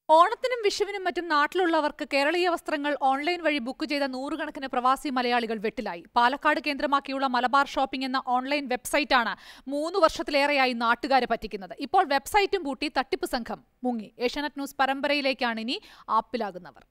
ഓണത്തിനും വിഷുവിനും മറ്റും നാട്ടിലുള്ളവർക്ക് കേരളീയ വസ്ത്രങ്ങൾ ഓൺലൈൻ വഴി ബുക്ക് ചെയ്ത നൂറുകണക്കിന് പ്രവാസി മലയാളികൾ വെട്ടിലായി പാലക്കാട് കേന്ദ്രമാക്കിയുള്ള മലബാർ ഷോപ്പിംഗ് എന്ന ഓൺലൈൻ വെബ്സൈറ്റാണ് മൂന്ന് വർഷത്തിലേറെയായി നാട്ടുകാരെ പറ്റിക്കുന്നത് ഇപ്പോൾ വെബ്സൈറ്റും പൂട്ടി തട്ടിപ്പ് സംഘം മുങ്ങി ഏഷ്യാനെറ്റ് ന്യൂസ് പരമ്പരയിലേക്കാണ് ഇനി ആപ്പിലാകുന്നവർ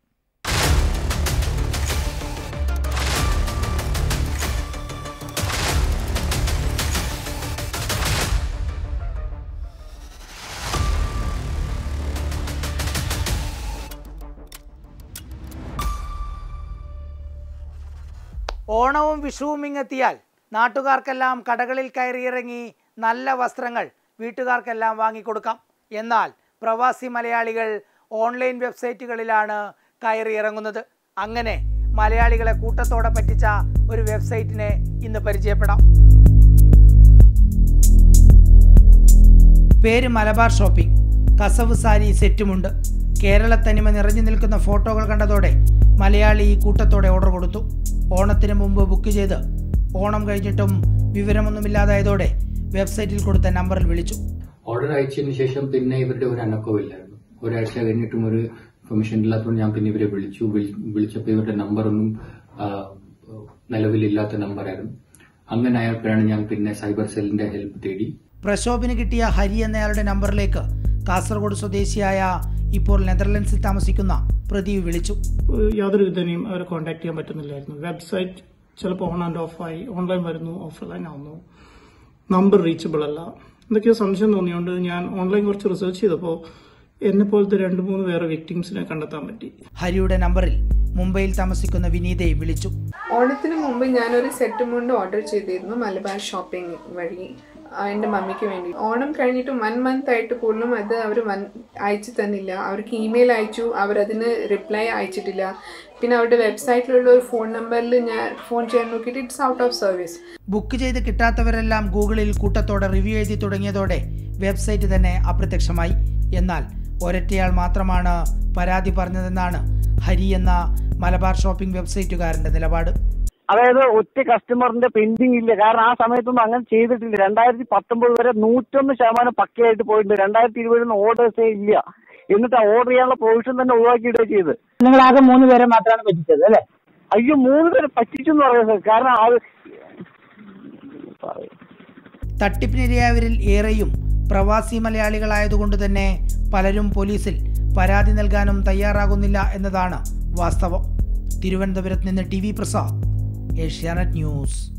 ഓണവും വിഷുവും ഇങ്ങെത്തിയാൽ നാട്ടുകാർക്കെല്ലാം കടകളിൽ കയറിയിറങ്ങി നല്ല വസ്ത്രങ്ങൾ വീട്ടുകാർക്കെല്ലാം വാങ്ങിക്കൊടുക്കാം എന്നാൽ പ്രവാസി മലയാളികൾ ഓൺലൈൻ വെബ്സൈറ്റുകളിലാണ് കയറിയിറങ്ങുന്നത് അങ്ങനെ മലയാളികളെ കൂട്ടത്തോടെ പറ്റിച്ച ഒരു വെബ്സൈറ്റിനെ ഇന്ന് പരിചയപ്പെടാം പേര് മലബാർ ഷോപ്പിംഗ് കസവ് സാരി സെറ്റുമുണ്ട് കേരളത്തനിമ നിറഞ്ഞു നിൽക്കുന്ന ഫോട്ടോകൾ കണ്ടതോടെ മലയാളി ഈ കൂട്ടത്തോടെ ഓർഡർ കൊടുത്തു ഓണത്തിന് മുമ്പ് ബുക്ക് ചെയ്ത് ഓണം കഴിഞ്ഞിട്ടും വിവരമൊന്നുമില്ലാതായതോടെ വെബ്സൈറ്റിൽ കൊടുത്ത നമ്പറിൽ വിളിച്ചു ഓർഡർ അയച്ചതിന് ശേഷം പിന്നെ ഇവരുടെ ഒരു അനക്കവും ഇല്ലായിരുന്നു ഒരാഴ്ച കഴിഞ്ഞിട്ടും ഒരു ഇൻഫർമേഷൻ ഇല്ലാത്തതുകൊണ്ട് ഞാൻ പിന്നെ ഇവരെ വിളിച്ചു വിളി- വിളിച്ചപ്പോൾ ഇവരുടെ നമ്പറൊന്നും ആ, നിലവിലില്ലാത്ത നമ്പറായിരുന്നു അങ്ങനെ ആയപ്പോഴാണ് ഞാൻ പിന്നെ സൈബർ സെല്ലിന്റെ ഹെൽപ്പ് തേടി പ്രശോഭിന് കിട്ടിയ ഹരി എന്നയാളുടെ നമ്പറിലേക്ക് കാസർഗോഡ് സ്വദേശിയായ ഇപ്പോൾ നെതർലൻഡ്സിൽ താമസിക്കുന്ന പ്രദീപ് വിളിച്ചു യാതൊരു വിധനെയും അവരെ കോൺടാക്ട് ചെയ്യാൻ പറ്റുന്നില്ലായിരുന്നു വെബ്സൈറ്റ് ചിലപ്പോൾ ഓൺ ആൻഡ് ഓഫ് ആയി ഓൺലൈൻ വരുന്നു ഓഫ്ലൈൻ ആവുന്നു നമ്പർ റീച്ചബിൾ അല്ല എന്തൊക്കെയോ സംശയം തോന്നിയുകൊണ്ട് ഞാൻ ഓൺലൈൻ കുറച്ച് റിസർച്ച് ചെയ്തപ്പോൾ എന്നെ പോലത്തെ രണ്ട് മൂന്ന് വേറെ വിക്ടിംസിനെ കണ്ടെത്താൻ പറ്റി ഹരിയുടെ നമ്പറിൽ മുംബൈയിൽ താമസിക്കുന്ന വിനീതയെ വിളിച്ചു ഓണത്തിന് മുമ്പ് ഞാനൊരു സെറ്റ് മുണ്ട് ഓർഡർ ചെയ്തിരുന്നു മലബാർ ഷോപ്പിംഗ് വഴി ആ, എൻ്റെ മമ്മിക്ക് വേണ്ടി ഓണം കഴിഞ്ഞിട്ട് വൺ മന്ത് ആയിട്ട് പോലും അത് അവർ വൻ അയച്ചു തന്നില്ല അവർക്ക് ഇമെയിൽ അയച്ചു അവരതിന് റിപ്ലൈ അയച്ചിട്ടില്ല പിന്നെ അവരുടെ വെബ്സൈറ്റിലുള്ള ഒരു ഫോൺ നമ്പറിൽ ഞാൻ ഫോൺ ചെയ്യാൻ നോക്കിയിട്ട് it's out of service book ചെയ്ത് കിട്ടാത്തവരെല്ലാം ഗൂഗിളിൽ കൂട്ടത്തോടെ റിവ്യൂ എഴുതി തുടങ്ങിയതോടെ വെബ്സൈറ്റ് തന്നെ അപ്രത്യക്ഷമായി എന്നാൽ ഒരൊറ്റയാൾ മാത്രമാണ് പരാതി പറഞ്ഞതെന്നാണ് ഹരി എന്ന മലബാർ ഷോപ്പിംഗ് വെബ്സൈറ്റുകാരന്റെ നിലപാട് അതായത് ഒറ്റ കസ്റ്റമറിന്റെ പെൻഡിങ് ഇല്ല കാരണം ആ സമയത്തൊന്നും അങ്ങനെ ചെയ്തിട്ടില്ല രണ്ടായിരത്തി പത്തൊമ്പത് വരെ നൂറ്റൊന്ന് ശതമാനം പക്കയായിട്ട് പോയിട്ടുണ്ട് രണ്ടായിരത്തി ഇരുപതിന് ഓർഡേഴ്സേ ഇല്ല എന്നിട്ട് ആ ഓർഡർ ചെയ്യാനുള്ള പ്രൊവിഷൻ തന്നെ ഒഴിവാക്കിയിട്ടേ ചെയ്ത് നിങ്ങൾ ആകെ മൂന്ന് പേരെ മാത്രമാണ് പറ്റിച്ചത് അല്ലേ അയ്യോ മൂന്ന് പേര് പറ്റിച്ചു എന്ന് പറയുന്നത് കാരണം അത് പറയ്. തട്ടിപ്പിനിരയായവരിൽ ഏറെയും പ്രവാസി മലയാളികളായതുകൊണ്ട് തന്നെ പലരും പോലീസിൽ പരാതി നൽകാനും തയ്യാറാകുന്നില്ല എന്നതാണ് വാസ്തവം തിരുവനന്തപുരത്ത് നിന്ന് T V Prasad Asianet news